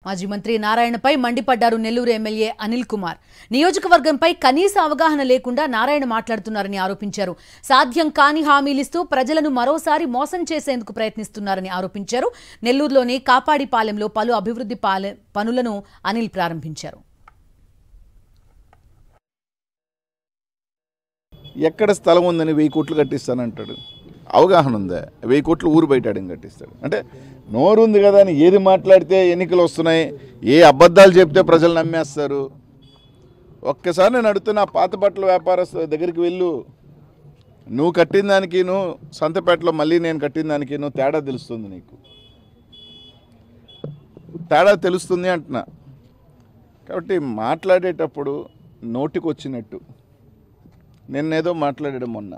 మాజీ మంత్రి నారాయణపై మండిపడ్డారు నెల్లూరు ఎమ్మెల్యే అనిల్ కుమార్ నియోజకవర్గంపై కనీస అవగాహన లేకుండా నారాయణ మాట్లాడుతున్నారని ఆరోపించారు సాధ్యం కాని హామీలిస్తూ ప్రజలను మరోసారి మోసం చేసేందుకు ప్రయత్నిస్తున్నారని ఆరోపించారు నెల్లూరులోని కాపాడిపాలెంలో పలు అభివృద్ధి పాలె పనులను అనిల్ ప్రారంభించారు ఎక్కడ స్థలం ఉందని వెయ్యి కోట్లు కట్టిస్తానంటాడు అవగాహన ఉందా వెయ్యి కోట్లు ఊరు బయట అడిగి కట్టిస్తాడు అంటే నోరు ఉంది కదా అని ఏది మాట్లాడితే ఎన్నికలు వస్తున్నాయి ఏ అబద్ధాలు చెప్తే ప్రజలు నమ్మేస్తారు ఒక్కసారి నేను అడుగుతున్నా పాత బట్టల వ్యాపారస్తు దగ్గరికి వెళ్ళు నువ్వు కట్టిన దానికి నువ్వు సంతపేటలో మళ్ళీ నేను కట్టిన దానికి నువ్వు తేడా తెలుస్తుంది నీకు తేడా తెలుస్తుంది అంటున్నా కాబట్టి మాట్లాడేటప్పుడు నోటికి వచ్చినట్టు నిన్నేదో మాట్లాడాడు మొన్న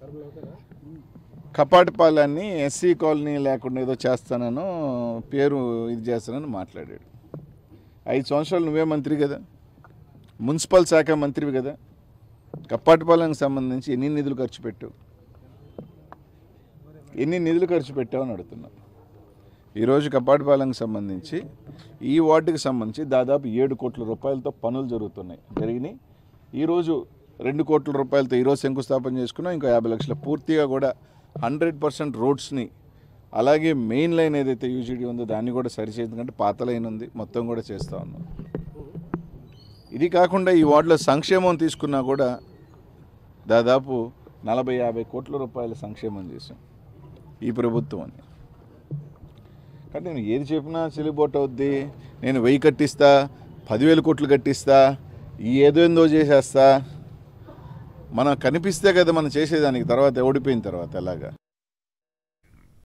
కపాటిపాలెన్ని ఎస్సీ కాలనీ లేకుండా ఏదో చేస్తానను పేరు ఇది చేస్తానని మాట్లాడాడు ఐదు సంవత్సరాలు నువ్వే మంత్రి కదా మున్సిపల్ శాఖ మంత్రివి కదా కప్పాటిపాలెంకి సంబంధించి ఎన్ని నిధులు ఖర్చు పెట్టావు ఎన్ని నిధులు ఖర్చు పెట్టావు అని అడుగుతున్నా ఈరోజు కప్పాటిపాలెంకి సంబంధించి ఈ వార్డుకి సంబంధించి దాదాపు ఏడు కోట్ల రూపాయలతో పనులు జరుగుతున్నాయి జరిగినాయి ఈరోజు రెండు కోట్ల రూపాయలతో ఈరోజు శంకుస్థాపన చేసుకున్నాం ఇంకో యాభై లక్షల పూర్తిగా కూడా హండ్రెడ్ పర్సెంట్ రోడ్స్ని అలాగే మెయిన్ లైన్ ఏదైతే యూజీడీ ఉందో దాన్ని కూడా సరిచేయదు కంటే పాత లైన్ ఉంది మొత్తం కూడా చేస్తూ ఉన్నాం ఇది కాకుండా ఈ వార్డులో సంక్షేమం తీసుకున్నా కూడా దాదాపు నలభై యాభై కోట్ల రూపాయల సంక్షేమం చేశాం ఈ ప్రభుత్వం అని కానీ నేను ఏది చెప్పినా చెల్లిబోట్ అవుద్ది నేను వెయ్యి కట్టిస్తా పదివేల కోట్లు కట్టిస్తా ఈ ఏదో ఏందో చేసేస్తా మనం కనిపిస్తే కదా మనం చేసేదానికి తర్వాత ఓడిపోయిన తర్వాత ఎలాగా